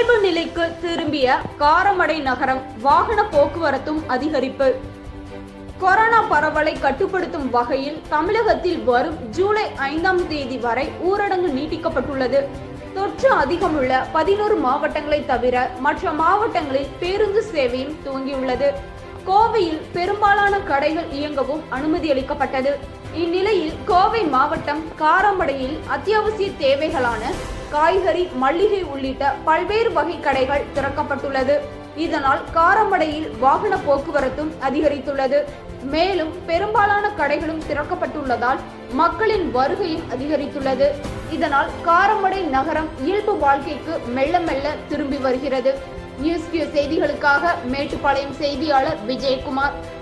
இயல்பு நிலைக்கு திரும்பிய காரமடை நகரம் வாகன போக்குவரத்தும் அதிகரிப்பு கொரோனா பரவலை கட்டுப்படுத்தும் வகையில் தமிழகத்தில் வரும் ஜூலை ஐந்தாம் தேதி வரை ஊரடங்கு நீட்டிக்கப்பட்டுள்ளது தொற்று அதிகமுள்ள பதினோரு மாவட்டங்களை தவிர மற்ற மாவட்டங்களில் பேருந்து சேவையும் துவங்கியுள்ளது கோவையில் பெரும்பாலான கடைகள் இயங்கவும் அனுமதி அளிக்கப்பட்டது இந்நிலையில் கோவை மாவட்டம் காரமடையில் அத்தியாவசிய தேவைகளான காய்கறி மல்லிகை உள்ளிட்ட பல்வேறு வகை கடைகள் திறக்கப்பட்டுள்ளது இதனால் காரமடையில் வாகன போக்குவரத்தும் அதிகரித்துள்ளது மேலும் பெரும்பாலான கடைகளும் திறக்கப்பட்டுள்ளதால் மக்களின் வருகையும் அதிகரித்துள்ளது இதனால் காரமடை நகரம் இயல்பு வாழ்க்கைக்கு மெல்ல மெல்ல திரும்பி வருகிறது நியூஸ் கியூ செய்திகளுக்காக மேட்டுப்பாளையம் செய்தியாளர் விஜயகுமார்